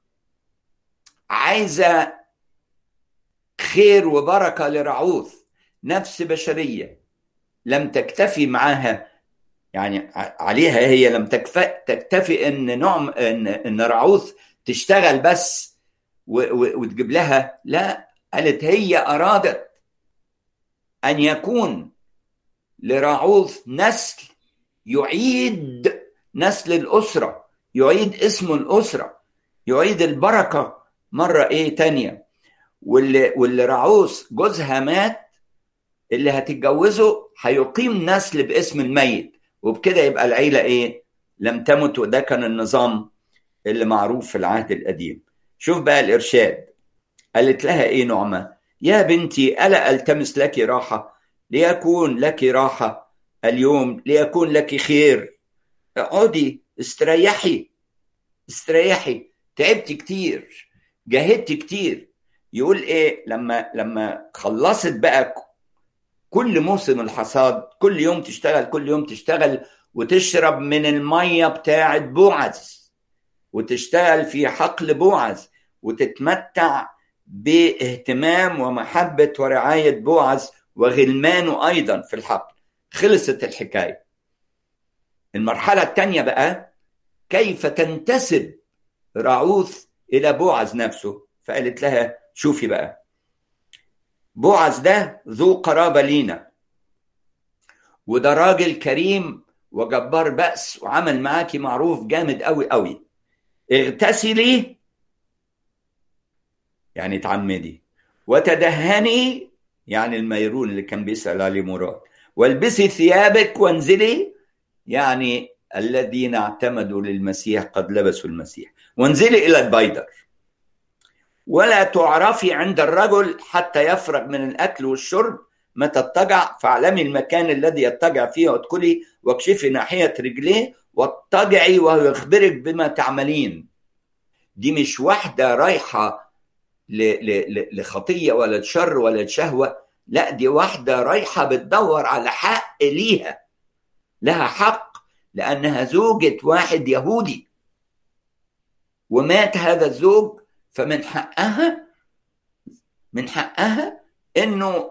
عايزة خير وبركة لرعوث نفس بشرية لم تكتفي معاها يعني عليها هي لم تكتفي ان نعم ان ان رعوث تشتغل بس وتجيب لها لا قالت هي ارادت ان يكون لرعوث نسل يعيد نسل الاسره يعيد اسم الاسره يعيد البركه مره ايه تانية واللي واللي رعوث جوزها مات اللي هتتجوزه هيقيم نسل باسم الميت وبكده يبقى العيله ايه لم تمت وده كان النظام اللي معروف في العهد القديم شوف بقى الارشاد قالت لها ايه نعمه يا بنتي الا التمس لك راحه ليكون لك راحه اليوم ليكون لك خير اقعدي استريحي استريحي تعبتي كتير جاهدتي كتير يقول ايه لما لما خلصت بقى كل موسم الحصاد كل يوم تشتغل كل يوم تشتغل وتشرب من الميه بتاعه بوعز وتشتغل في حقل بوعز وتتمتع باهتمام ومحبه ورعايه بوعز وغلمانه ايضا في الحقل خلصت الحكايه المرحله الثانيه بقى كيف تنتسب رعوث الى بوعز نفسه فقالت لها شوفي بقى بوعز ده ذو قرابه لينا وده راجل كريم وجبار بأس وعمل معاكي معروف جامد قوي قوي اغتسلي يعني تعمدي وتدهني يعني الميرون اللي كان بيسأل عليه مراد والبسي ثيابك وانزلي يعني الذين اعتمدوا للمسيح قد لبسوا المسيح وانزلي إلى البيدر ولا تعرفي عند الرجل حتى يفرغ من الأكل والشرب متى اضطجع فاعلمي المكان الذي يضطجع فيه وادخلي واكشفي ناحية رجليه واضطجعي وهو يخبرك بما تعملين دي مش واحدة رايحة لخطية ولا لشر ولا لشهوة لا دي واحدة رايحة بتدور على حق ليها لها حق لأنها زوجة واحد يهودي ومات هذا الزوج فمن حقها من حقها انه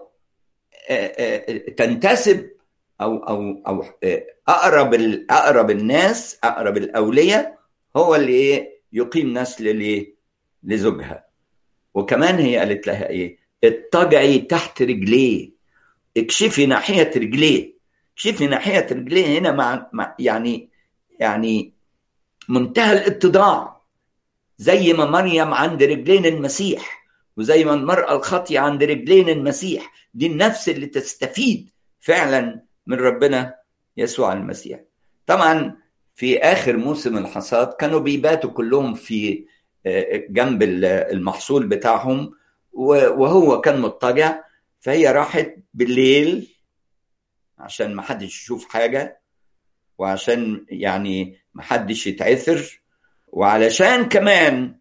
تنتسب او او او اقرب اقرب الناس اقرب الاولياء هو اللي ايه يقيم نسل لزوجها وكمان هي قالت لها ايه اضطجعي تحت رجليه اكشفي ناحيه رجليه اكشفي ناحيه رجليه هنا مع, مع يعني يعني منتهى الاتضاع زي ما مريم عند رجلين المسيح وزي ما المرأة الخاطية عند رجلين المسيح دي النفس اللي تستفيد فعلا من ربنا يسوع المسيح طبعا في آخر موسم الحصاد كانوا بيباتوا كلهم في جنب المحصول بتاعهم وهو كان مضطجع فهي راحت بالليل عشان ما حدش يشوف حاجة وعشان يعني ما حدش يتعثر وعلشان كمان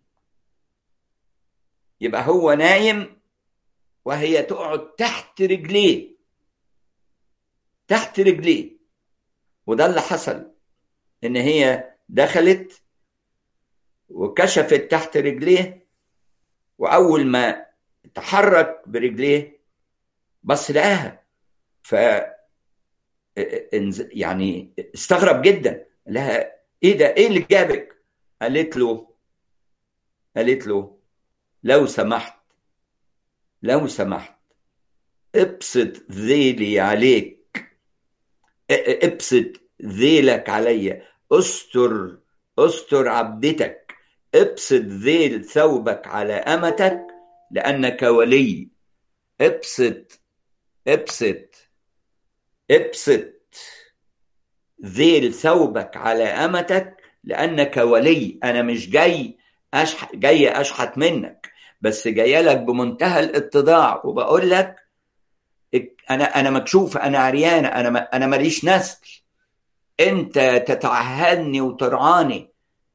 يبقى هو نايم وهي تقعد تحت رجليه تحت رجليه وده اللي حصل ان هي دخلت وكشفت تحت رجليه واول ما تحرك برجليه بص لقاها ف انز- يعني استغرب جدا لها ايه ده ايه اللي جابك قالت له قالت له لو سمحت لو سمحت ابسط ذيلي عليك ا- ابسط ذيلك عليا استر استر عبدتك ابسط ذيل ثوبك على امتك لانك ولي ابسط ابسط ابسط ذيل ثوبك على امتك لانك ولي انا مش جاي أشح... جاي اشحت منك بس جاي لك بمنتهى الاتضاع وبقول لك انا انا مكشوف انا عريانه انا ما... انا ماليش نسل انت تتعهدني وترعاني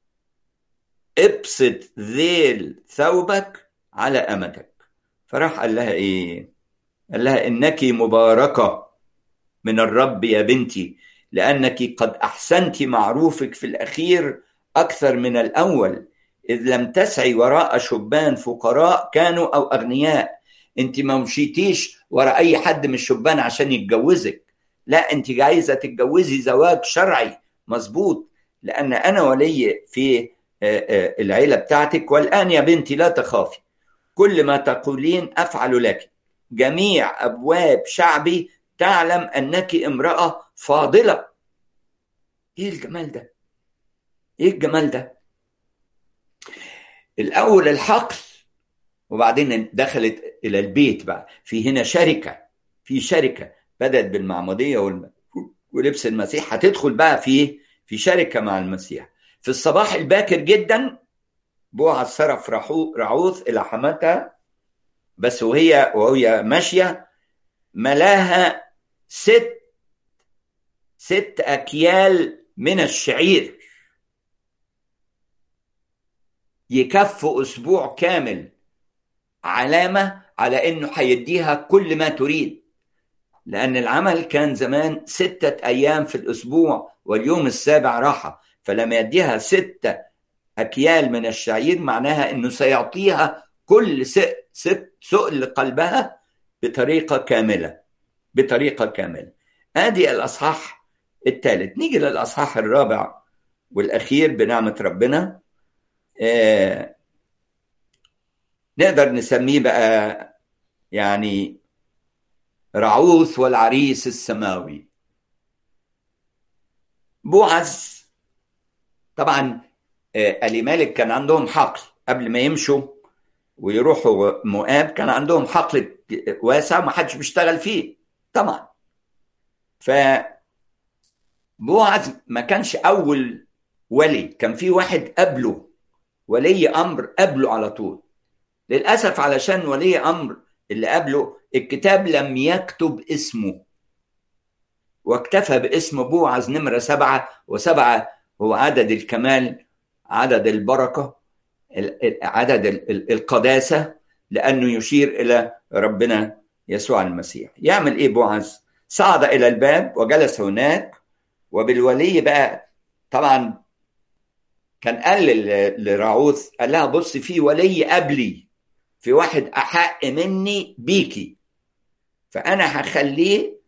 ابسط ذيل ثوبك على امتك فراح قال لها ايه قال لها انك مباركه من الرب يا بنتي لانك قد احسنت معروفك في الاخير اكثر من الاول اذ لم تسعي وراء شبان فقراء كانوا او اغنياء انت ما مشيتيش وراء اي حد من الشبان عشان يتجوزك لا انت عايزه تتجوزي زواج شرعي مظبوط لان انا ولي في العيله بتاعتك والان يا بنتي لا تخافي كل ما تقولين افعل لك جميع ابواب شعبي تعلم انك امراه فاضله ايه الجمال ده ايه الجمال ده الاول الحقل وبعدين دخلت الى البيت بقى في هنا شركه في شركه بدات بالمعموديه والم... ولبس المسيح هتدخل بقى في في شركه مع المسيح في الصباح الباكر جدا بوعز صرف رعوث الى حماتها بس وهي وهي ماشيه ملاها ست ست اكيال من الشعير يكفوا اسبوع كامل علامه على انه هيديها كل ما تريد لان العمل كان زمان سته ايام في الاسبوع واليوم السابع راحه فلما يديها سته اكيال من الشعير معناها انه سيعطيها كل ست سؤل قلبها بطريقه كامله بطريقه كامله ادي الاصحاح الثالث نيجي للاصحاح الرابع والاخير بنعمه ربنا آه نقدر نسميه بقى يعني رعوث والعريس السماوي بوعز طبعا آه ألي مالك كان عندهم حقل قبل ما يمشوا ويروحوا مؤاب كان عندهم حقل واسع ما حدش بيشتغل فيه طبعا ف بوعز ما كانش اول ولي كان في واحد قبله ولي امر قبله على طول للاسف علشان ولي امر اللي قبله الكتاب لم يكتب اسمه واكتفى باسم بوعز نمرة سبعة وسبعة هو عدد الكمال عدد البركة عدد القداسة لأنه يشير إلى ربنا يسوع المسيح يعمل إيه بوعز صعد إلى الباب وجلس هناك وبالولي بقى طبعا كان قال لرعوث قال لها بص في ولي قبلي في واحد احق مني بيكي فانا هخليه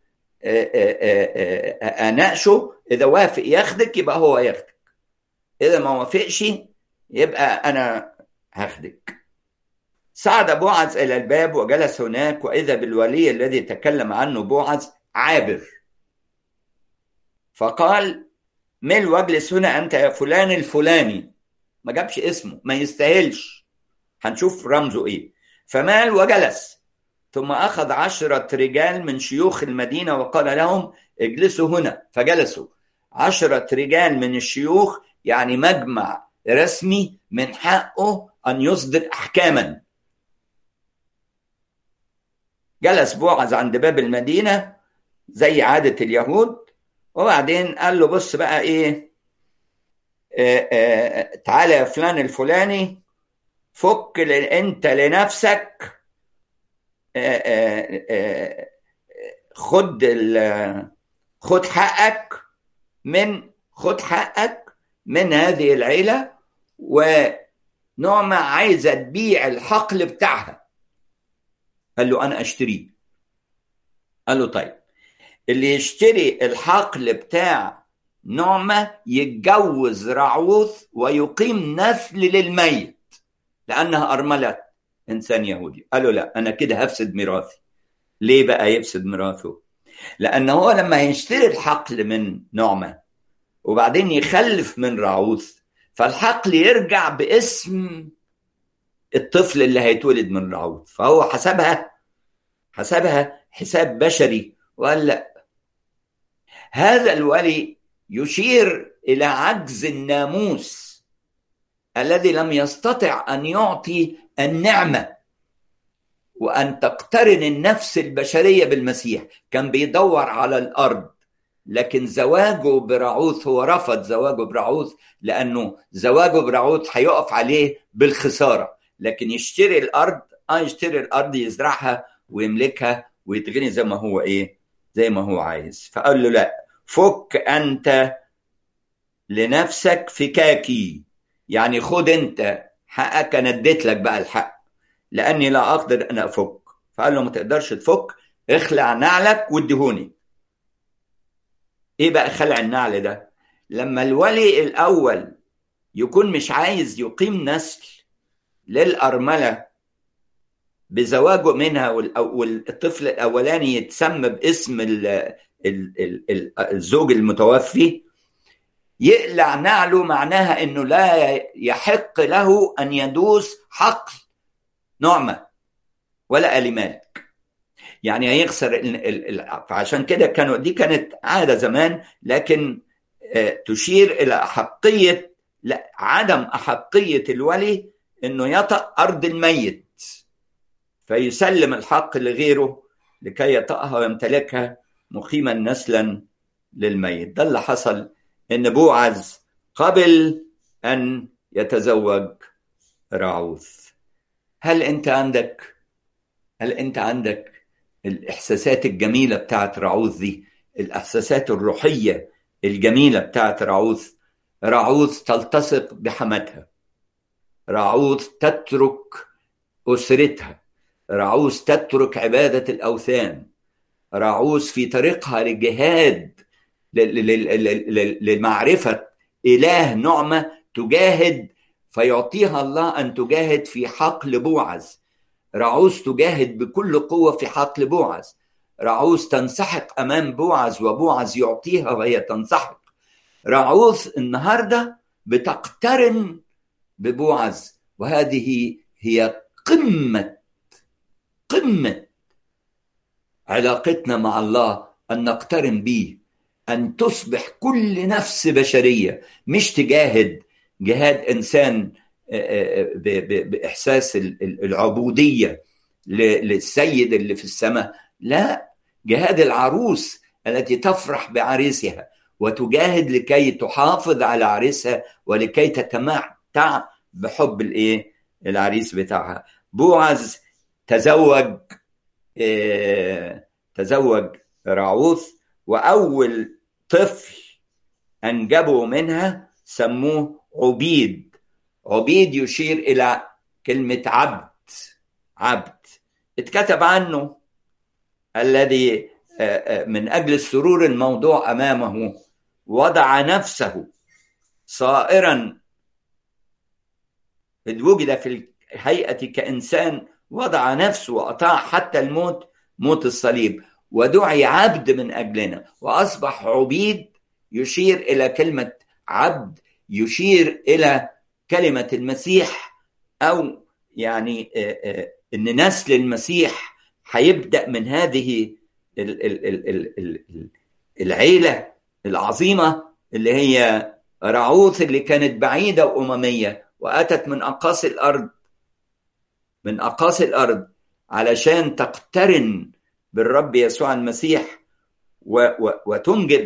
اناقشه اذا وافق ياخدك يبقى هو ياخدك اذا ما وافقش يبقى انا هاخدك صعد بوعز الى الباب وجلس هناك واذا بالولي الذي تكلم عنه بوعز عابر فقال مل واجلس هنا انت يا فلان الفلاني ما جابش اسمه ما يستاهلش هنشوف رمزه ايه فمال وجلس ثم اخذ عشرة رجال من شيوخ المدينة وقال لهم اجلسوا هنا فجلسوا عشرة رجال من الشيوخ يعني مجمع رسمي من حقه ان يصدر احكاما جلس بوعز عند باب المدينة زي عادة اليهود وبعدين قال له بص بقى ايه آآ آآ تعالى يا فلان الفلاني فك انت لنفسك آآ خد خد حقك من خد حقك من هذه العيلة ونعمة عايزة تبيع الحقل بتاعها قال له أنا أشتريه قال له طيب اللي يشتري الحقل بتاع نعمة يتجوز رعوث ويقيم نسل للميت لأنها أرملة إنسان يهودي قالوا لا أنا كده هفسد ميراثي ليه بقى يفسد ميراثه لأن هو لما يشتري الحقل من نعمة وبعدين يخلف من رعوث فالحقل يرجع باسم الطفل اللي هيتولد من رعوث فهو حسبها حسبها حساب بشري وقال لا هذا الولي يشير الى عجز الناموس الذي لم يستطع ان يعطي النعمه وان تقترن النفس البشريه بالمسيح كان بيدور على الارض لكن زواجه برعوث هو رفض زواجه برعوث لانه زواجه برعوث هيقف عليه بالخساره لكن يشتري الارض اه يشتري الارض يزرعها ويملكها ويتغني زي ما هو ايه زي ما هو عايز فقال له لا فك انت لنفسك فكاكي يعني خد انت حقك انا اديت لك بقى الحق لاني لا اقدر ان افك فقال له ما تقدرش تفك اخلع نعلك واديهوني ايه بقى خلع النعل ده لما الولي الاول يكون مش عايز يقيم نسل للارمله بزواجه منها والطفل الاولاني يتسمى باسم الزوج المتوفي يقلع نعله معناها انه لا يحق له ان يدوس حقل نعمه ولا ال مالك يعني هيخسر فعشان كده كانوا دي كانت عاده زمان لكن تشير الى احقيه لا عدم احقيه الولي انه يطأ ارض الميت فيسلم الحق لغيره لكي يطأها ويمتلكها مقيما نسلا للميت ده اللي حصل ان بوعز قبل ان يتزوج راعوث هل انت عندك هل انت عندك الاحساسات الجميله بتاعت راعوث دي الاحساسات الروحيه الجميله بتاعت راعوث راعوث تلتصق بحماتها راعوث تترك اسرتها راعوث تترك عباده الاوثان راعوث في طريقها للجهاد لمعرفه اله نعمه تجاهد فيعطيها الله ان تجاهد في حقل بوعز رعوز تجاهد بكل قوه في حقل بوعز رعوز تنسحق امام بوعز وبوعز يعطيها وهي تنسحق رعوز النهارده بتقترن ببوعز وهذه هي قمه قمه علاقتنا مع الله ان نقترن به ان تصبح كل نفس بشريه مش تجاهد جهاد انسان باحساس العبوديه للسيد اللي في السماء لا جهاد العروس التي تفرح بعريسها وتجاهد لكي تحافظ على عريسها ولكي تتمتع بحب الايه العريس بتاعها بوعز تزوج تزوج راعوث واول طفل انجبه منها سموه عبيد عبيد يشير الى كلمه عبد عبد اتكتب عنه الذي من اجل السرور الموضوع امامه وضع نفسه صائرا اذ وجد في الهيئه كانسان وضع نفسه واطاع حتى الموت موت الصليب ودعي عبد من اجلنا واصبح عبيد يشير الى كلمه عبد يشير الى كلمه المسيح او يعني ان نسل المسيح هيبدا من هذه العيله العظيمه اللي هي رعوث اللي كانت بعيده وامميه واتت من اقاصي الارض من اقاصي الارض علشان تقترن بالرب يسوع المسيح وتنجب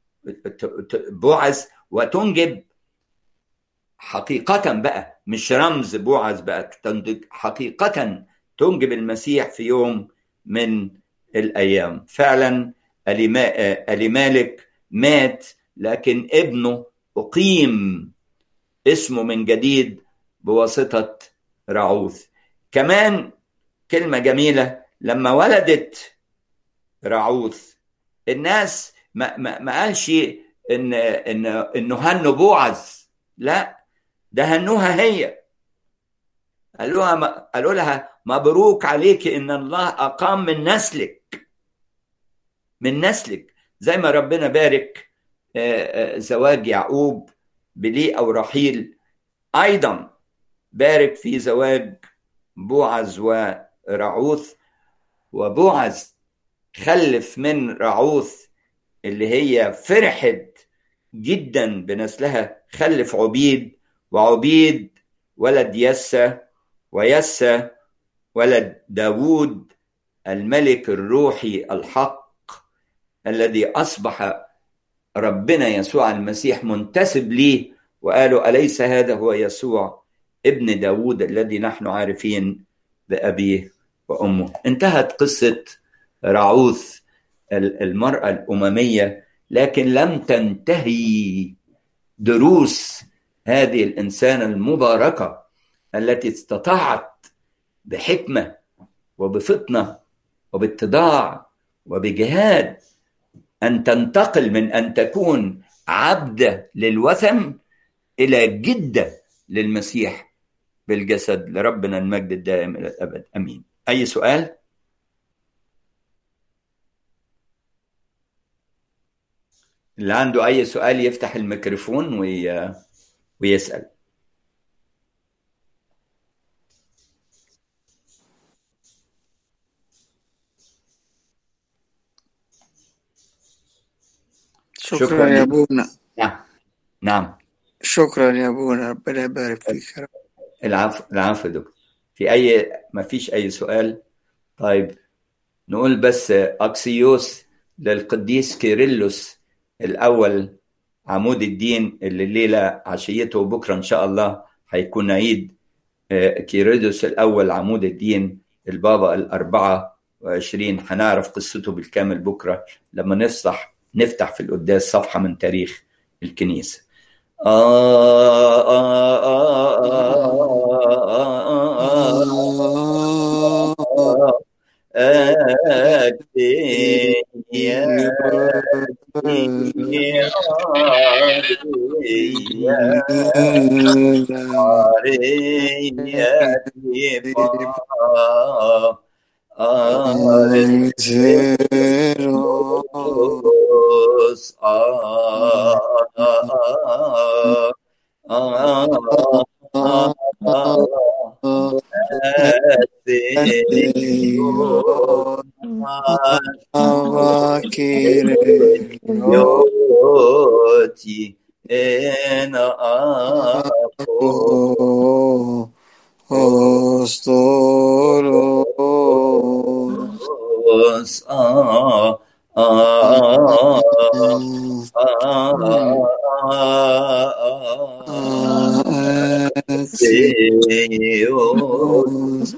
بوعز وتنجب حقيقة بقى مش رمز بوعز بقى تنتج حقيقة تنجب المسيح في يوم من الأيام فعلا أليمالك مات لكن ابنه أقيم اسمه من جديد بواسطة رعوث كمان كلمة جميلة لما ولدت رعوث الناس ما, ما, ما قالش ان ان انه هنوا بوعز لا ده هنوها هي قالوها قالوا لها مبروك عليك ان الله اقام من نسلك من نسلك زي ما ربنا بارك زواج يعقوب بليئة ورحيل ايضا بارك في زواج بوعز ورعوث وبوعز خلف من رعوث اللي هي فرحت جدا بنسلها خلف عبيد وعبيد ولد يسى ويسى ولد داوود الملك الروحي الحق الذي أصبح ربنا يسوع المسيح منتسب ليه وقالوا أليس هذا هو يسوع ابن داوود الذي نحن عارفين بأبيه وأمه انتهت قصة رعوث المرأة الأممية لكن لم تنتهي دروس هذه الإنسانة المباركة التي استطاعت بحكمة وبفطنة وباتضاع وبجهاد أن تنتقل من أن تكون عبدة للوثن إلى جدة للمسيح بالجسد لربنا المجد الدائم إلى الأبد أمين أي سؤال؟ اللي عنده أي سؤال يفتح الميكروفون وي... ويسأل شكرا, شكراً يا لك. ابونا نعم نعم شكرا يا ابونا ربنا يبارك فيك يا رب العفو العفو يا دكتور في أي ما فيش أي سؤال طيب نقول بس أكسيوس للقديس كيرلس الأول عمود الدين اللي الليلة عشيته وبكرة إن شاء الله هيكون عيد آه، كيرلس الأول عمود الدين البابا الأربعة وعشرين هنعرف قصته بالكامل بكرة لما نفتح نفتح في القداس صفحة من تاريخ الكنيسة آه آه آه آه آه آه آتي يا Yoti ena apo os a a Dios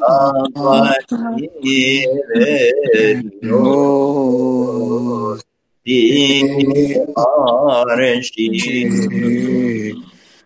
apacirenos di arshi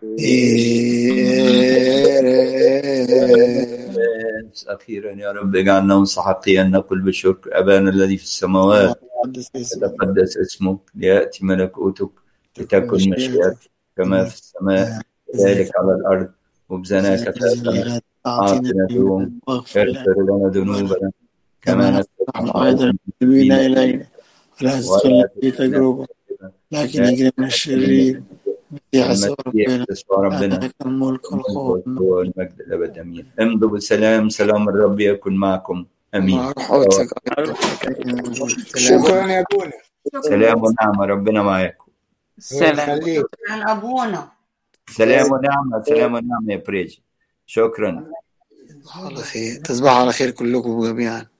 أخيرا يا رب اجعلنا مستحقين أن نقول بالشكر أبانا الذي في السماوات يتقدس اسمك ليأتي ملكوتك لتكن مشيئتك كما في السماء كذلك على الأرض وبزنا كفافنا أعطنا اليوم اغفر لنا ذنوبنا كما نحن نغفر أيضا المسلمين إلينا ولا تدخلنا في تجربة لكن أجل من الشرير مسيح يسوع ربنا يسوع ربنا لك الملك والقوة والمجد الأبد أمين امضوا بالسلام سلام الرب يكن معكم أمين مع روحك شكرا يا ابونا سلام ونعمة ربنا معاكم سلام يخليك عن أبونا سلام ونعمة سلام ونعمة يا بريج شكرا على خير تصبحوا على خير كلكم جميعا